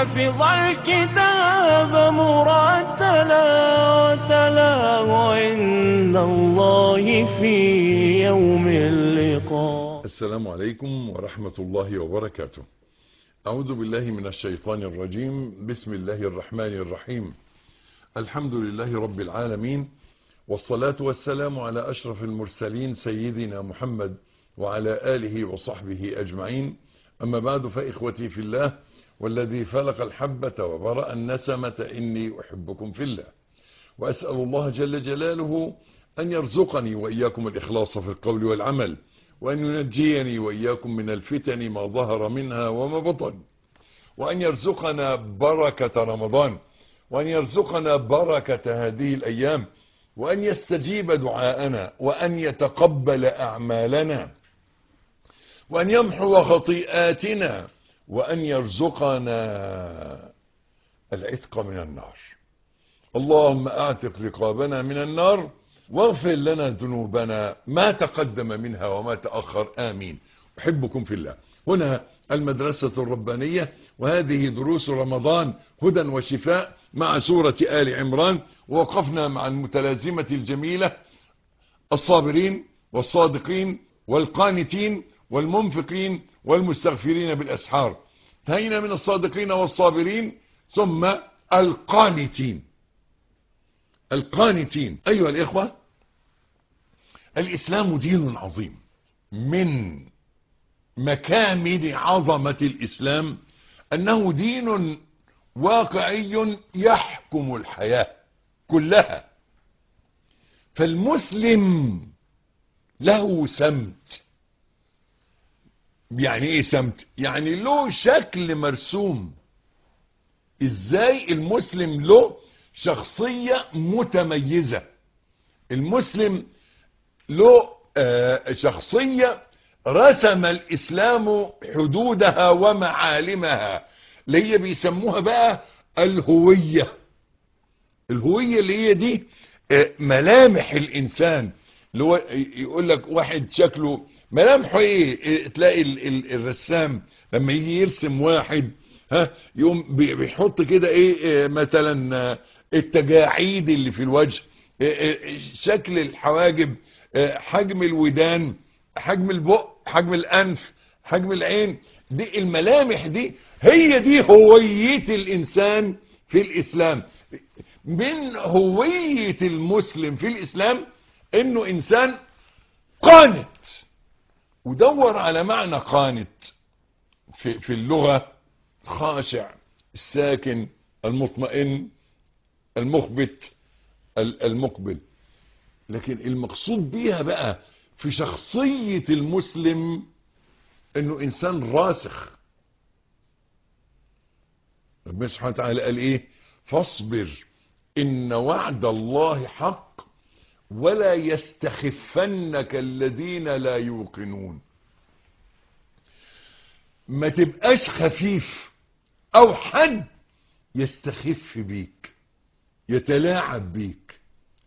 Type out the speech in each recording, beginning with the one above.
حفظ الكتاب مرتلا وتلاه عند الله في يوم اللقاء السلام عليكم ورحمة الله وبركاته أعوذ بالله من الشيطان الرجيم بسم الله الرحمن الرحيم الحمد لله رب العالمين والصلاة والسلام على أشرف المرسلين سيدنا محمد وعلى آله وصحبه أجمعين أما بعد فإخوتي في الله والذي فلق الحبة وبرأ النسمة إني أحبكم في الله وأسأل الله جل جلاله أن يرزقني وإياكم الإخلاص في القول والعمل وأن ينجيني وإياكم من الفتن ما ظهر منها وما بطن وأن يرزقنا بركة رمضان وأن يرزقنا بركة هذه الأيام وأن يستجيب دعاءنا وأن يتقبل أعمالنا وأن يمحو خطيئاتنا وأن يرزقنا العتق من النار اللهم اعتق رقابنا من النار واغفر لنا ذنوبنا ما تقدم منها وما تأخر آمين أحبكم في الله هنا المدرسة الربانية وهذه دروس رمضان هدى وشفاء مع سورة آل عمران ووقفنا مع المتلازمة الجميلة الصابرين والصادقين والقانتين والمنفقين والمستغفرين بالأسحار هينا من الصادقين والصابرين ثم القانتين القانتين أيها الإخوة الإسلام دين عظيم من مكامن عظمة الإسلام أنه دين واقعي يحكم الحياة كلها فالمسلم له سمت يعني ايه سمت يعني له شكل مرسوم ازاي المسلم له شخصية متميزة المسلم له آه شخصية رسم الإسلام حدودها ومعالمها اللي هي بيسموها بقى الهوية الهوية اللي هي دي آه ملامح الإنسان اللي هو يقول لك واحد شكله ملامحه ايه تلاقي ال ال الرسام لما يجي يرسم واحد ها يقوم بيحط كده ايه مثلا التجاعيد اللي في الوجه شكل الحواجب حجم الودان حجم البق حجم الانف حجم العين دي الملامح دي هي دي هوية الانسان في الاسلام من هوية المسلم في الاسلام انه انسان قانت ودور على معنى قانت في, في اللغة خاشع الساكن المطمئن المخبت المقبل لكن المقصود بيها بقى في شخصية المسلم انه انسان راسخ ربنا سبحانه وتعالى قال ايه فاصبر ان وعد الله حق ولا يستخفنك الذين لا يوقنون ما تبقاش خفيف او حد يستخف بيك يتلاعب بيك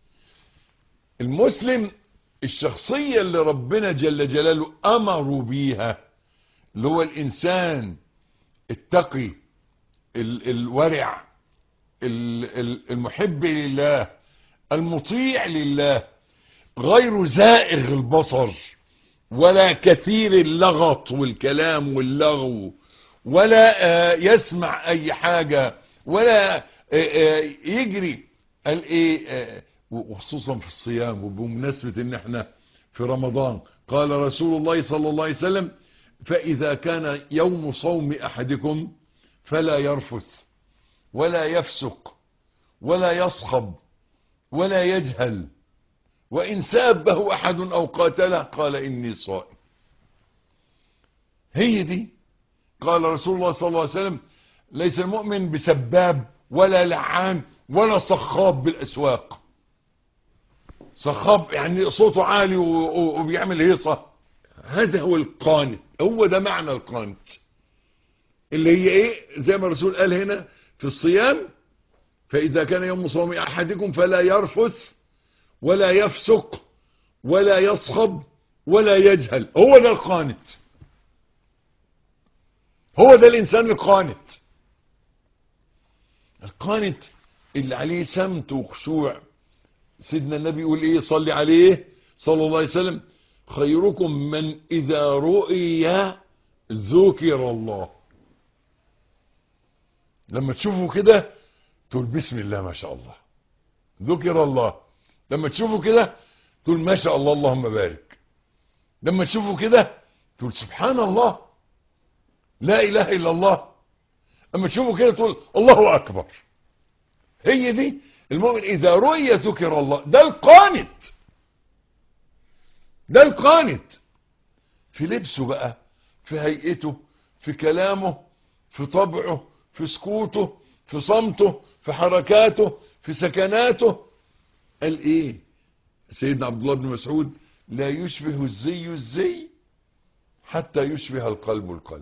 المسلم الشخصية اللي ربنا جل جلاله امروا بيها اللي هو الانسان التقي ال الورع ال المحب لله المطيع لله غير زائغ البصر ولا كثير اللغط والكلام واللغو ولا يسمع اي حاجة ولا يجري قال ايه وخصوصا في الصيام وبمناسبة ان احنا في رمضان قال رسول الله صلى الله عليه وسلم فاذا كان يوم صوم احدكم فلا يرفث ولا يفسق ولا يصخب ولا يجهل وإن سابه أحد أو قاتله قال إني صائم هي دي قال رسول الله صلى الله عليه وسلم ليس المؤمن بسباب ولا لعان ولا صخاب بالأسواق صخاب يعني صوته عالي وبيعمل هيصة هذا هو القانت هو ده معنى القانت اللي هي ايه زي ما الرسول قال هنا في الصيام فإذا كان يوم صوم أحدكم فلا يرفث ولا يفسق ولا يصخب ولا يجهل هو ده القانت هو ده الإنسان القانت القانت اللي عليه سمت وخشوع سيدنا النبي يقول ايه صلي عليه صلى الله عليه وسلم خيركم من اذا رؤي ذكر الله لما تشوفوا كده تقول بسم الله ما شاء الله ذكر الله لما تشوفوا كده تقول ما شاء الله اللهم بارك لما تشوفوا كده تقول سبحان الله لا اله الا الله اما تشوفوا كده تقول الله اكبر هي دي المؤمن اذا رؤي ذكر الله ده القانت ده القانت في لبسه بقى في هيئته في كلامه في طبعه في سكوته في صمته في حركاته في سكناته قال ايه سيدنا عبد الله بن مسعود لا يشبه الزي الزي حتى يشبه القلب القلب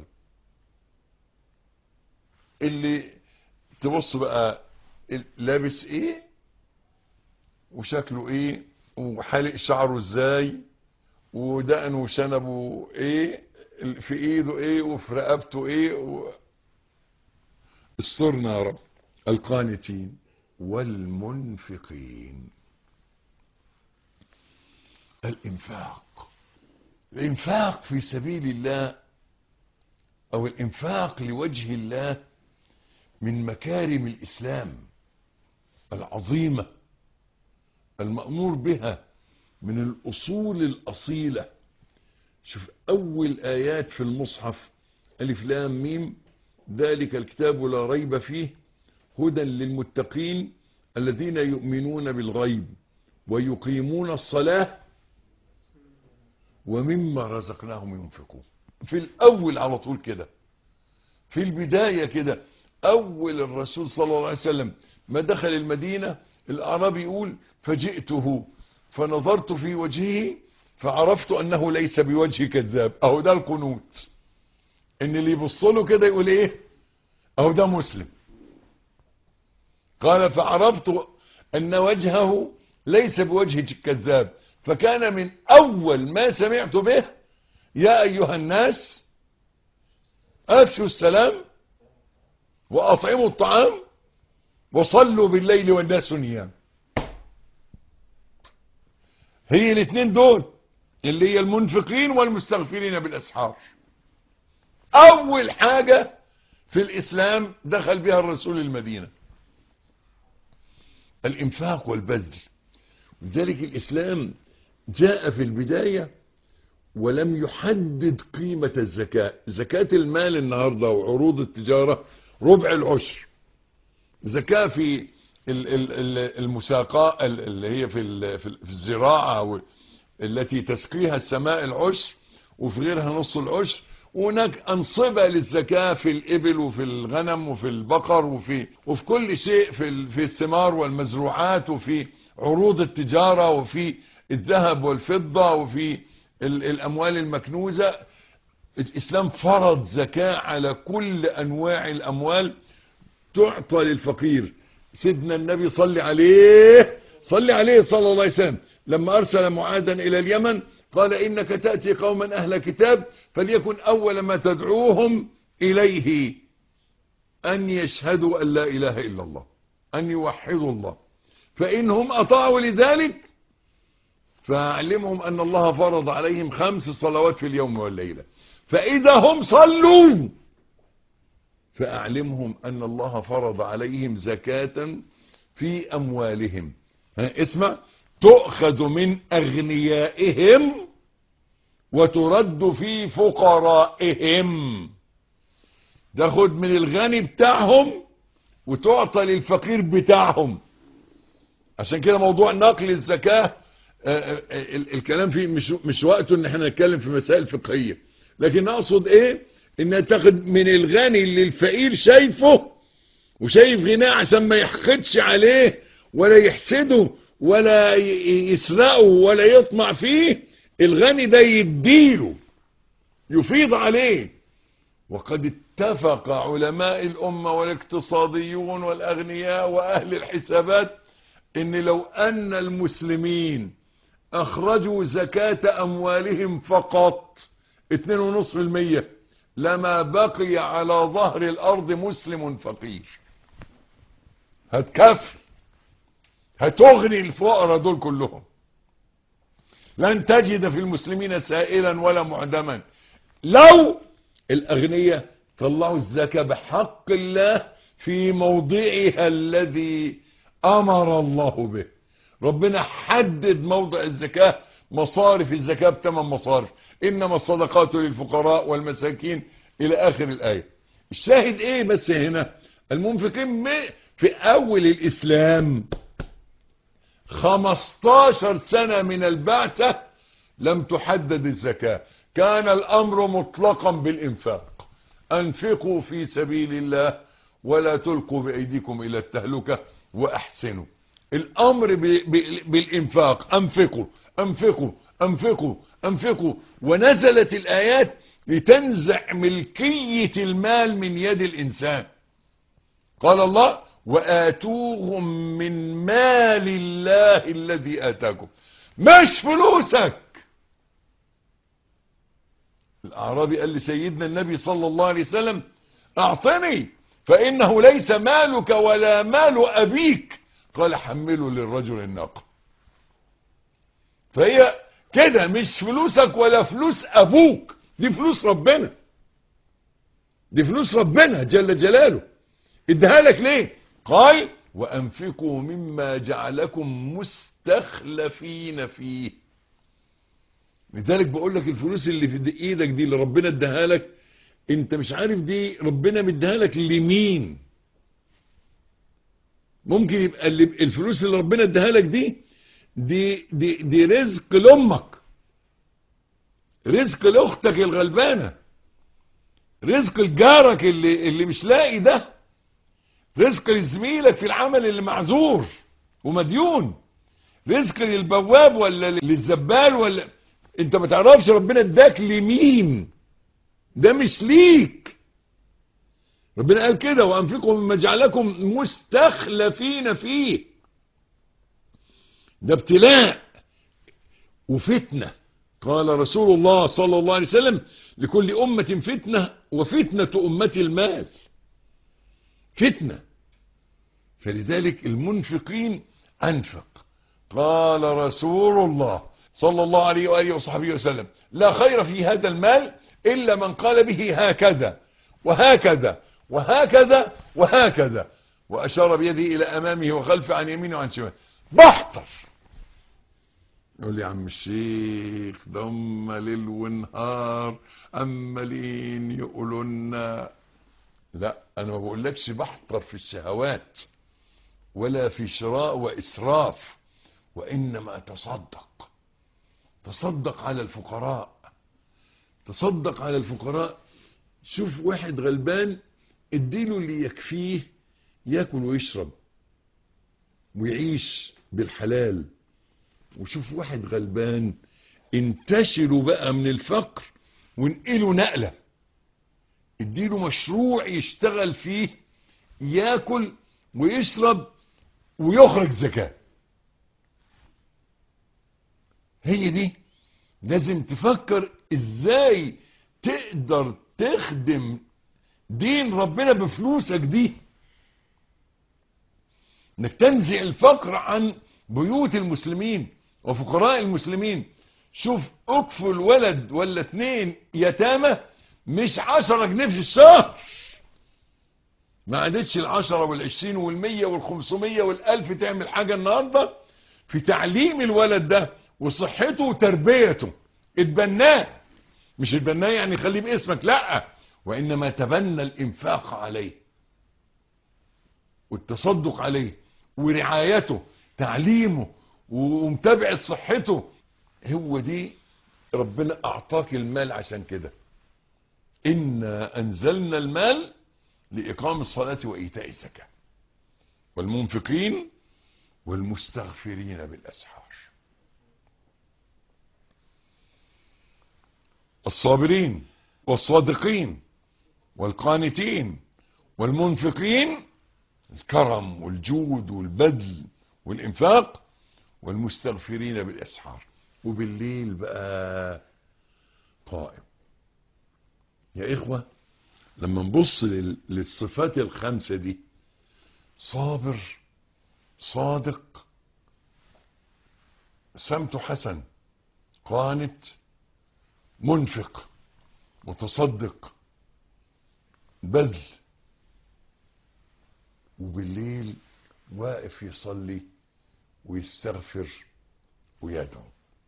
اللي تبص بقى لابس ايه وشكله ايه وحالق شعره ازاي ودقنه وشنبه ايه في ايده ايه وفي رقبته ايه و... استرنا يا رب القانتين والمنفقين الانفاق الانفاق في سبيل الله او الانفاق لوجه الله من مكارم الاسلام العظيمه المامور بها من الاصول الاصيله شوف اول ايات في المصحف الف لام ميم ذلك الكتاب لا ريب فيه هدى للمتقين الذين يؤمنون بالغيب ويقيمون الصلاه ومما رزقناهم ينفقون في الاول على طول كده في البدايه كده اول الرسول صلى الله عليه وسلم ما دخل المدينه الاعرابي يقول فجئته فنظرت في وجهه فعرفت انه ليس بوجه كذاب اهو ده القنوت ان اللي يبص له كده يقول ايه اهو ده مسلم قال فعرفت ان وجهه ليس بوجه كذاب فكان من اول ما سمعت به يا ايها الناس افشوا السلام واطعموا الطعام وصلوا بالليل والناس نيام هي الاثنين دول اللي هي المنفقين والمستغفرين بالاسحار اول حاجة في الاسلام دخل بها الرسول المدينة الانفاق والبذل لذلك الاسلام جاء في البداية ولم يحدد قيمة الزكاة زكاة المال النهاردة وعروض التجارة ربع العشر زكاة في المساقاة اللي هي في في الزراعة التي تسقيها السماء العشر وفي غيرها نص العشر وهناك أنصبة للزكاة في الإبل وفي الغنم وفي البقر وفي وفي كل شيء في في الثمار والمزروعات وفي عروض التجارة وفي الذهب والفضة وفي الأموال المكنوزة الإسلام فرض زكاة على كل أنواع الأموال تعطى للفقير سيدنا النبي صلى عليه صلى عليه صلى الله عليه وسلم لما أرسل معادا إلى اليمن قال إنك تأتي قوما أهل كتاب فليكن أول ما تدعوهم إليه أن يشهدوا أن لا إله إلا الله أن يوحدوا الله فإنهم أطاعوا لذلك فأعلمهم أن الله فرض عليهم خمس صلوات في اليوم والليلة فإذا هم صلوا فأعلمهم أن الله فرض عليهم زكاة في أموالهم اسمع تؤخذ من أغنيائهم وترد في فقرائهم تاخد من الغني بتاعهم وتعطى للفقير بتاعهم عشان كده موضوع نقل الزكاة الكلام فيه مش, مش وقته ان احنا نتكلم في مسائل فقهية لكن اقصد ايه انها تاخد من الغني اللي الفقير شايفه وشايف غناه عشان ما يحقدش عليه ولا يحسده ولا يسرقه ولا يطمع فيه الغني ده يديله يفيض عليه وقد اتفق علماء الأمة والاقتصاديون والأغنياء وأهل الحسابات ان لو أن المسلمين أخرجوا زكاة أموالهم فقط 2.5% لما بقي على ظهر الأرض مسلم فقير هتكفي هتغني الفقراء دول كلهم لن تجد في المسلمين سائلا ولا معدما لو الأغنياء طلعوا الزكاة بحق الله في موضعها الذي أمر الله به ربنا حدد موضع الزكاة مصارف الزكاة بثمان مصارف إنما الصدقات للفقراء والمساكين إلى آخر الآية الشاهد إيه بس هنا المنفقين في أول الإسلام 15 سنة من البعثة لم تحدد الزكاة كان الأمر مطلقا بالإنفاق أنفقوا في سبيل الله ولا تلقوا بأيديكم إلى التهلكة وأحسنوا الأمر بالإنفاق أنفقوا أنفقوا أنفقوا أنفقوا ونزلت الآيات لتنزع ملكية المال من يد الإنسان قال الله وآتوهم من مال الله الذي آتاكم مش فلوسك الأعرابي قال لسيدنا النبي صلى الله عليه وسلم أعطني فإنه ليس مالك ولا مال أبيك قال حمله للرجل الناقة فهي كده مش فلوسك ولا فلوس أبوك دي فلوس ربنا دي فلوس ربنا جل جلاله اديها لك ليه قال وأنفقوا مما جعلكم مستخلفين فيه لذلك بقول لك الفلوس اللي في ايدك دي اللي ربنا اداها لك انت مش عارف دي ربنا مديها لك لمين ممكن يبقى اللي الفلوس اللي ربنا اداها لك دي دي دي دي رزق لامك رزق لاختك الغلبانه رزق لجارك اللي اللي مش لاقي ده رزق لزميلك في العمل اللي معذور ومديون رزق للبواب ولا للزبال ولا انت ما تعرفش ربنا اداك لمين ده مش ليك ربنا قال كده وانفقوا مما جعلكم مستخلفين فيه ده ابتلاء وفتنة قال رسول الله صلى الله عليه وسلم لكل أمة فتنة وفتنة أمتي المال فتنة فلذلك المنفقين أنفق قال رسول الله صلى الله عليه وآله وصحبه وسلم لا خير في هذا المال إلا من قال به هكذا وهكذا وهكذا وهكذا وأشار بيده إلى أمامه وخلفه عن يمينه وعن شماله بحتر يقول لي يا عم الشيخ ده هم ليل ونهار أمالين يقولوا لنا لا أنا ما بقولكش بحتر في الشهوات ولا في شراء وإسراف وإنما تصدق تصدق على الفقراء تصدق على الفقراء شوف واحد غلبان اديله اللي يكفيه ياكل ويشرب ويعيش بالحلال وشوف واحد غلبان انتشروا بقى من الفقر وانقلوا نقلة اديله مشروع يشتغل فيه ياكل ويشرب ويخرج زكاة هي دي لازم تفكر ازاي تقدر تخدم دين ربنا بفلوسك دي انك تنزع الفقر عن بيوت المسلمين وفقراء المسلمين شوف اكفل ولد ولا اتنين يتامى مش عشرة جنيه في الشهر ما عادتش العشرة والعشرين والمية والخمسمية والالف تعمل حاجة النهاردة في تعليم الولد ده وصحته وتربيته اتبناه مش اتبناه يعني خليه باسمك لا وانما تبنى الانفاق عليه والتصدق عليه ورعايته تعليمه ومتابعة صحته هو دي ربنا اعطاك المال عشان كده انا انزلنا المال لاقام الصلاة وايتاء الزكاة والمنفقين والمستغفرين بالاسحار الصابرين والصادقين والقانتين والمنفقين الكرم والجود والبذل والإنفاق والمستغفرين بالإسحار وبالليل بقى قائم يا إخوة لما نبص للصفات الخمسة دي صابر صادق سمت حسن قانت منفق متصدق بذل وبالليل واقف يصلي ويستغفر ويدعو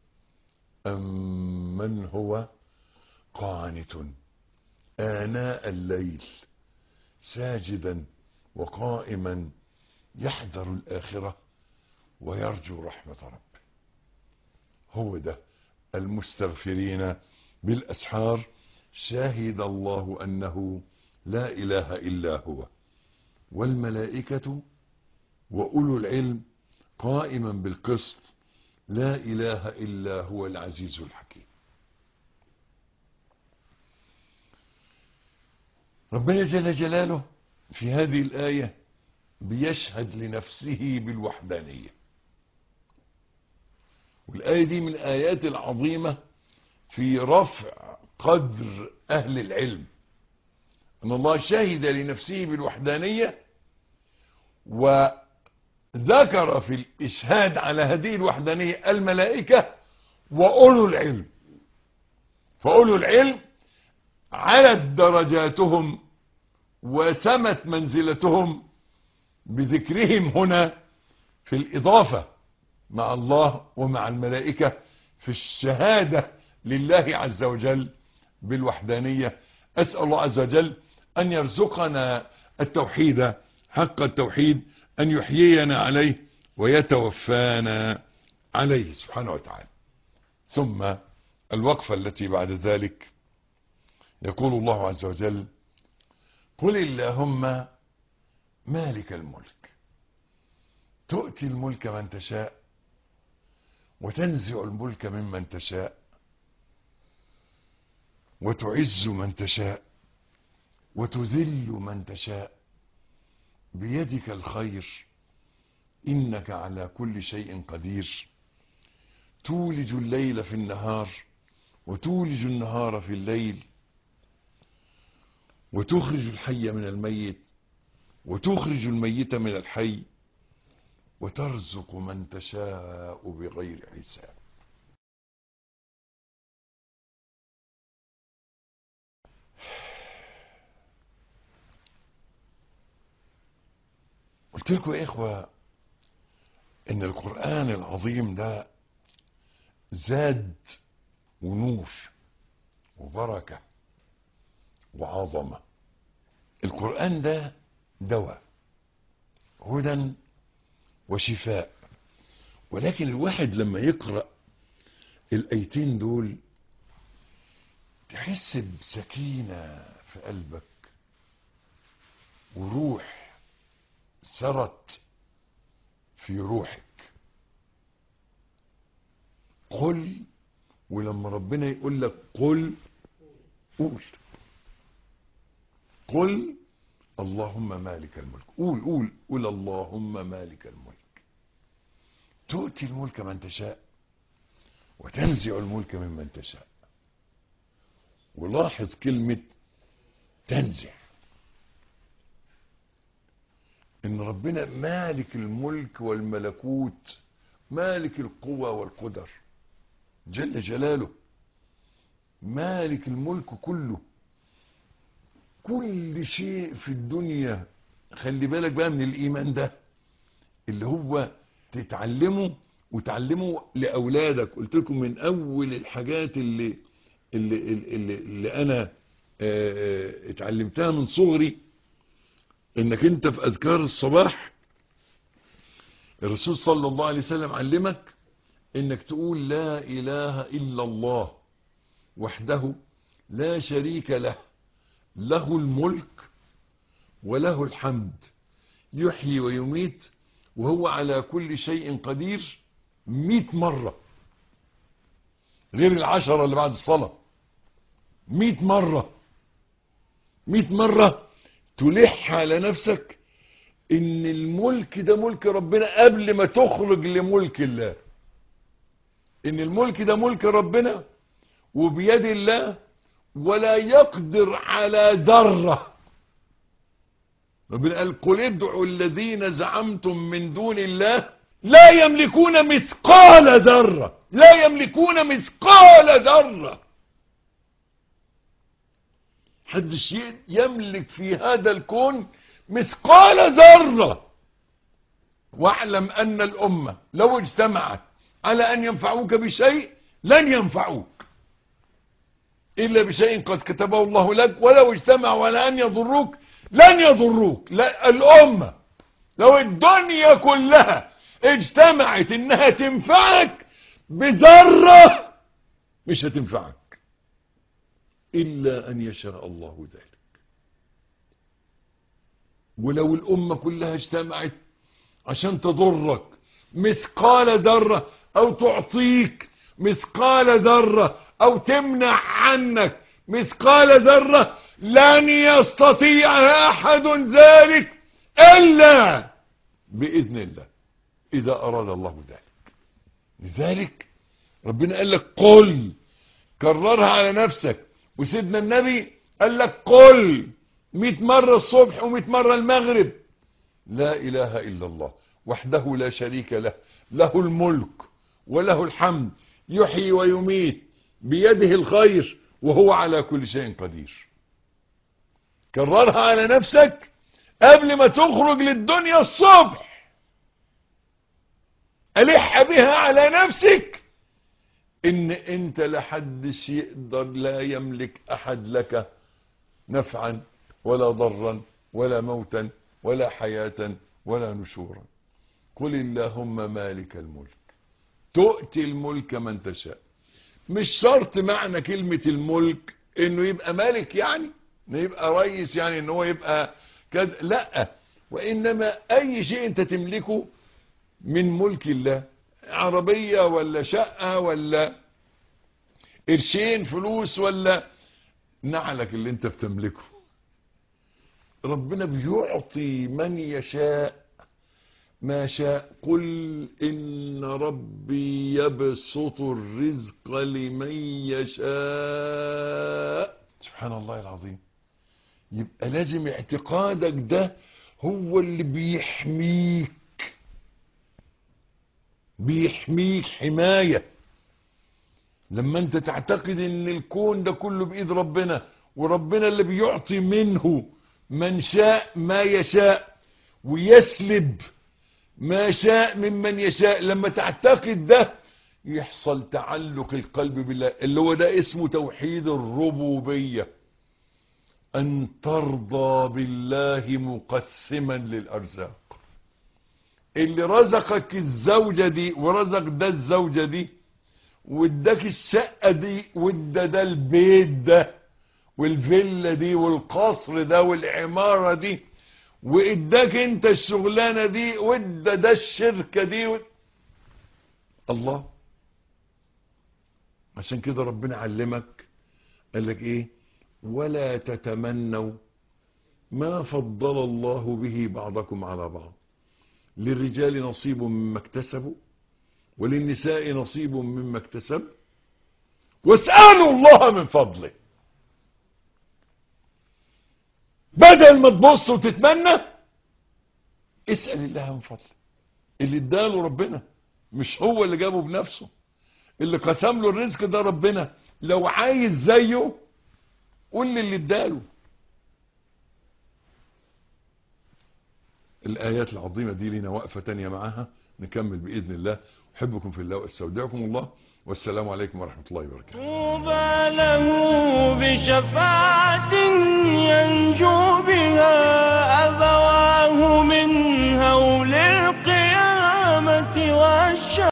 أمن هو قانت آناء الليل ساجدا وقائما يحذر الآخرة ويرجو رحمة ربه هو ده المستغفرين بالأسحار شاهد الله أنه لا إله إلا هو والملائكة وأولو العلم قائما بالقسط لا إله إلا هو العزيز الحكيم ربنا جل جلاله في هذه الآية بيشهد لنفسه بالوحدانية والآية دي من الآيات العظيمة في رفع قدر أهل العلم أن الله شهد لنفسه بالوحدانية وذكر في الإشهاد على هذه الوحدانية الملائكة وأولو العلم فأولو العلم علت درجاتهم وسمت منزلتهم بذكرهم هنا في الإضافة مع الله ومع الملائكة في الشهادة لله عز وجل بالوحدانية أسأل الله عز وجل أن يرزقنا التوحيد حق التوحيد أن يحيينا عليه ويتوفانا عليه سبحانه وتعالى ثم الوقفة التي بعد ذلك يقول الله عز وجل قل اللهم مالك الملك تؤتي الملك من تشاء وتنزع الملك ممن تشاء وتعز من تشاء وتذل من تشاء بيدك الخير إنك على كل شيء قدير تولج الليل في النهار وتولج النهار في الليل وتخرج الحي من الميت وتخرج الميت من الحي وترزق من تشاء بغير حساب قلت لكم يا إخوة إن القرآن العظيم ده زاد ونور وبركة وعظمة القرآن ده دواء هدى وشفاء ولكن الواحد لما يقرأ الأيتين دول تحس بسكينة في قلبك وروح سرت في روحك قل ولما ربنا يقول لك قل قول قل اللهم مالك الملك قول قول قول اللهم مالك الملك تؤتي الملك من تشاء وتنزع الملك ممن تشاء ولاحظ كلمة تنزع ان ربنا مالك الملك والملكوت مالك القوة والقدر جل جلاله مالك الملك كله كل شيء في الدنيا خلي بالك بقى من الايمان ده اللي هو تتعلمه وتعلمه لاولادك قلت لكم من اول الحاجات اللي اللي اللي, اللي انا اه اتعلمتها من صغري انك انت في اذكار الصباح الرسول صلى الله عليه وسلم علمك انك تقول لا اله الا الله وحده لا شريك له له الملك وله الحمد يحيي ويميت وهو على كل شيء قدير مئة مرة غير العشرة اللي بعد الصلاة مئة مرة مئة مرة تلح على نفسك ان الملك ده ملك ربنا قبل ما تخرج لملك الله ان الملك ده ملك ربنا وبيد الله ولا يقدر على ذرة ربنا قال قل ادعوا الذين زعمتم من دون الله لا يملكون مثقال ذرة لا يملكون مثقال ذرة حدش يملك في هذا الكون مثقال ذرة واعلم أن الأمة لو اجتمعت على أن ينفعوك بشيء لن ينفعوك إلا بشيء قد كتبه الله لك ولو اجتمعوا على أن يضروك لن يضروك لا الأمة لو الدنيا كلها اجتمعت انها تنفعك بذرة مش هتنفعك إلا أن يشاء الله ذلك ولو الأمة كلها اجتمعت عشان تضرك مثقال ذرة أو تعطيك مثقال ذرة أو تمنع عنك مثقال ذرة لن يستطيع أحد ذلك إلا بإذن الله إذا أراد الله ذلك لذلك ربنا قال لك قل كررها على نفسك وسيدنا النبي قال لك قل مئة مرة الصبح ومئة مرة المغرب لا إله إلا الله وحده لا شريك له له الملك وله الحمد يحيي ويميت بيده الخير وهو على كل شيء قدير كررها على نفسك قبل ما تخرج للدنيا الصبح ألح بها على نفسك ان انت لحدش يقدر لا يملك احد لك نفعا ولا ضرا ولا موتا ولا حياة ولا نشورا قل اللهم مالك الملك تؤتي الملك من تشاء مش شرط معنى كلمة الملك انه يبقى مالك يعني انه يبقى رئيس يعني انه هو يبقى كده لا وانما اي شيء انت تملكه من ملك الله عربية ولا شقة ولا قرشين فلوس ولا نعلك اللي انت بتملكه ربنا بيعطي من يشاء ما شاء قل إن ربي يبسط الرزق لمن يشاء سبحان الله العظيم يبقى لازم اعتقادك ده هو اللي بيحميك بيحميك حماية لما انت تعتقد ان الكون ده كله بإيد ربنا وربنا اللي بيعطي منه من شاء ما يشاء ويسلب ما شاء ممن يشاء لما تعتقد ده يحصل تعلق القلب بالله اللي هو ده اسمه توحيد الربوبية أن ترضى بالله مقسما للأرزاق اللي رزقك الزوجة دي ورزق ده الزوجة دي واداك الشقة دي وادى ده البيت ده والفيلا دي والقصر ده والعمارة دي واداك انت الشغلانة دي وادى ده الشركة دي و... الله عشان كده ربنا علمك قال لك ايه ولا تتمنوا ما فضل الله به بعضكم على بعض للرجال نصيب مما اكتسبوا وللنساء نصيب مما اكتسب واسألوا الله من فضله بدل ما تبص وتتمنى اسأل الله من فضله اللي اداله ربنا مش هو اللي جابه بنفسه اللي قسم له الرزق ده ربنا لو عايز زيه قول لي اللي اداله الآيات العظيمة دي لنا وقفة تانية معاها نكمل بإذن الله أحبكم في الله وأستودعكم الله والسلام عليكم ورحمة الله وبركاته طوبى له بشفاعة ينجو بها